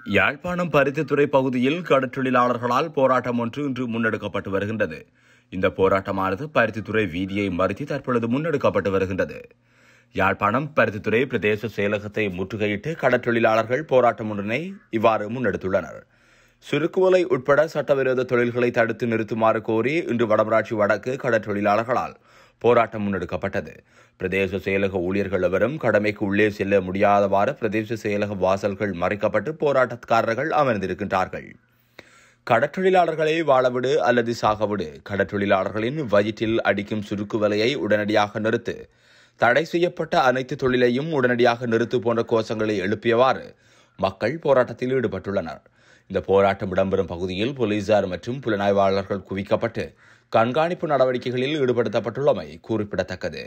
யாழ்ப்பாணம் பருத்தித்துறை பகுதியில் கடற்றொழிலாளர்களால் போராட்டம் ஒன்று இன்று முன்னெடுக்கப்பட்டு வருகின்றது இந்த போராட்டமானது பருத்தித்துறை வீதியை மறுத்தி தற்பொழுது முன்னெடுக்கப்பட்டு வருகின்றது யாழ்ப்பாணம் பருத்தித்துறை பிரதேச செயலகத்தை முற்றுகையிட்டு கடற்றொழிலாளர்கள் போராட்டம் ஒன்றினை இவ்வாறு முன்னெடுத்துள்ளனர் சுருக்குவலை உட்பட சட்டவிரோத தொழில்களை தடுத்து நிறுத்துமாறு கோரி இன்று வடமராட்சி வடக்கு கடற்றொழிலாளர்களால் போராட்டம் முன்னெடுக்கப்பட்டது பிரதேச செயலக ஊழியர்கள் எவரும் கடமைக்கு உள்ளே செல்ல முடியாதவாறு பிரதேச செயலக வாசல்கள் மறைக்கப்பட்டு போராட்டக்காரர்கள் அமர்ந்திருக்கின்றார்கள் கடற்றொழிலாளர்களை வாழவிடு அல்லது சாகவிடு கடற்றொழிலாளர்களின் வயிற்றில் அடிக்கும் சுருக்கு வலையை உடனடியாக நிறுத்து தடை செய்யப்பட்ட அனைத்து தொழிலையும் உடனடியாக நிறுத்து போன்ற கோஷங்களை எழுப்பியவாறு மக்கள் போராட்டத்தில் ஈடுபட்டுள்ளனர் இந்த போராட்டம் இடம்பெறும் பகுதியில் போலீசார் மற்றும் புலனாய்வாளர்கள் குவிக்கப்பட்டு கண்காணிப்பு நடவடிக்கைகளில் ஈடுபடுத்தப்பட்டுள்ளமை குறிப்பிடத்தக்கது